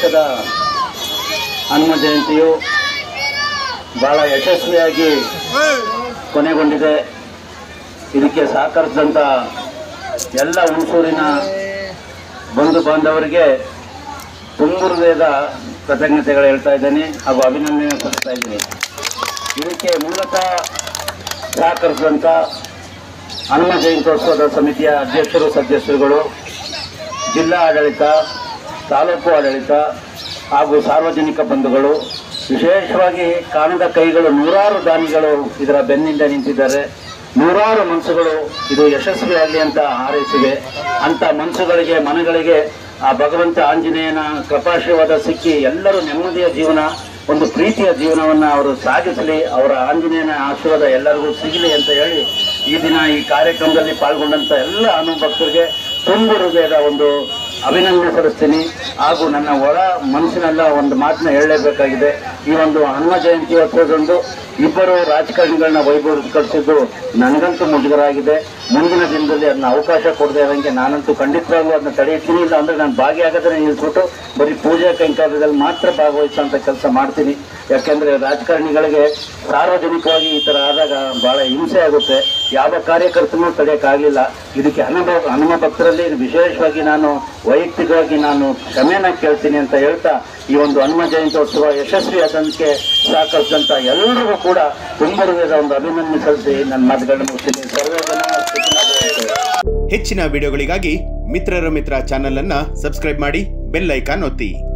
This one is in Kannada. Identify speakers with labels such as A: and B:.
A: ವರ್ಷದ ಹನುಮ ಜಯಂತಿಯು ಬಹಳ ಯಶಸ್ವಿಯಾಗಿ ಕೊನೆಗೊಂಡಿದೆ ಇದಕ್ಕೆ ಸಹಕರಿಸಿದಂಥ ಎಲ್ಲ ಹುಣಸೂರಿನ ಬಂಧು ಬಾಂಧವರಿಗೆ ತುಂಬ ಹೃದಯದ ಕೃತಜ್ಞತೆಗಳು ಹೇಳ್ತಾ ಇದ್ದೇನೆ ಹಾಗೂ ಅಭಿನಂದನೆ ಸಲ್ಲಿಸ್ತಾ ಇದ್ದೀನಿ ಇದಕ್ಕೆ ಮೂಲತಃ ಸಹಕರಿಸಿದಂಥ ಹನುಮ ಜಯಂತ್ಯೋತ್ಸವದ ಸಮಿತಿಯ ಅಧ್ಯಕ್ಷರು ಸದಸ್ಯರುಗಳು ಜಿಲ್ಲಾ ಆಡಳಿತ ತಾಲೂಕು ಆಡಳಿತ ಹಾಗೂ ಸಾರ್ವಜನಿಕ ಬಂಧುಗಳು ವಿಶೇಷವಾಗಿ ಕಾಣದ ಕೈಗಳು ನೂರಾರು ದಾನಿಗಳು ಇದರ ಬೆನ್ನಿಂದ ನಿಂತಿದ್ದಾರೆ ನೂರಾರು ಮನಸ್ಸುಗಳು ಇದು ಯಶಸ್ವಿಯಾಗಲಿ ಅಂತ ಹಾರೈಸಿವೆ ಅಂಥ ಮನಸ್ಸುಗಳಿಗೆ ಮನಗಳಿಗೆ ಆ ಭಗವಂತ ಆಂಜನೇಯನ ಕೃಪಾಶೀರ್ವಾದ ಸಿಕ್ಕಿ ಎಲ್ಲರೂ ನೆಮ್ಮದಿಯ ಜೀವನ ಒಂದು ಪ್ರೀತಿಯ ಜೀವನವನ್ನು ಅವರು ಸಾಗಿಸಲಿ ಅವರ ಆಂಜನೇಯನ ಆಶೀರ್ವಾದ ಎಲ್ಲರಿಗೂ ಸಿಗಲಿ ಅಂತ ಹೇಳಿ ಈ ದಿನ ಈ ಕಾರ್ಯಕ್ರಮದಲ್ಲಿ ಪಾಲ್ಗೊಂಡಂಥ ಎಲ್ಲ ಅನುಭಕ್ತರಿಗೆ ತುಂಬ ಹೃದಯದ ಒಂದು ಅಭಿನಂದನೆ ಸಲ್ಲಿಸ್ತೀನಿ ಹಾಗೂ ನನ್ನ ಒಳ ಮನಸ್ಸಿನೆಲ್ಲ ಒಂದು ಮಾತನ್ನ ಹೇಳಲೇಬೇಕಾಗಿದೆ ಈ ಒಂದು ಹನುಮ ಜಯಂತಿ ಹೊತ್ತದೊಂದು ಇಬ್ಬರು ರಾಜಕಾರಣಿಗಳನ್ನ ವೈಭವೀಕರಿಸಿದ್ದು ನನಗಂತೂ ಮುಜುಗರ ಆಗಿದೆ ಮುಂದಿನ ದಿನದಲ್ಲಿ ಅದನ್ನ ಅವಕಾಶ ಕೊಡದೆ ಇರೋಂಗೆ ನಾನಂತೂ ಖಂಡಿತವಾಗ್ಲೂ ಅದನ್ನ ತಡೆಯುತ್ತೀನಿ ಇಲ್ಲ ಅಂದ್ರೆ ನಾನು ಭಾಗಿಯಾಗದ್ರೆ ನಿಲ್ಲಿಸ್ಬಿಟ್ಟು ಬರೀ ಪೂಜೆ ಕೈಂಕರ್ಯದಲ್ಲಿ ಮಾತ್ರ ಭಾಗವಹಿಸುವಂತ ಕೆಲಸ ಮಾಡ್ತೀನಿ ಯಾಕೆಂದ್ರೆ ರಾಜಕಾರಣಿಗಳಿಗೆ ಸಾರ್ವಜನಿಕವಾಗಿ ಈ ತರ ಆದಾಗ ಬಹಳ ಹಿಂಸೆ ಆಗುತ್ತೆ ಯಾವ ಕಾರ್ಯಕರ್ತನೂ ತಡೆಯಕ್ಕಾಗಲಿಲ್ಲ ಇದಕ್ಕೆ ಹನುಮ ಹನುಮ ಭಕ್ತರಲ್ಲಿ ವಿಶೇಷವಾಗಿ ನಾನು ವೈಯಕ್ತಿಕವಾಗಿ ನಾನು ಕ್ಷಮೆನ ಕೇಳ್ತೀನಿ ಅಂತ ಹೇಳ್ತಾ ಈ ಒಂದು ಹನುಮ ಜಯಂತ್ಯೋತ್ಸವ ಯಶಸ್ವಿ ಆದಂತೆ ಸಹಕರಿಸಿದಂತ ಎಲ್ಲರಿಗೂ ಕೂಡ ತುಂಬ ಹೃದಯದ ಒಂದು ಅಭಿನಂದನೆ ಸಲ್ಲಿಸಿ ನನ್ನ ಮಾತುಗಳನ್ನ ಮುಗಿಸ್ತೀನಿ ಸರ್ವೇ ಜನ ಸುಖಿನೋ ಭವಂತು.
B: ಹೆಚ್ಚಿನ ವಿಡಿಯೋಗಳಿಗಾಗಿ ಮಿತ್ರರ ಮಿತ್ರ ಚಾನೆಲ್ ಅನ್ನ ಸಬ್ಸ್ಕ್ರೈಬ್ ಮಾಡಿ ಬೆಲ್ ಐಕಾನ್ ಒತ್ತಿ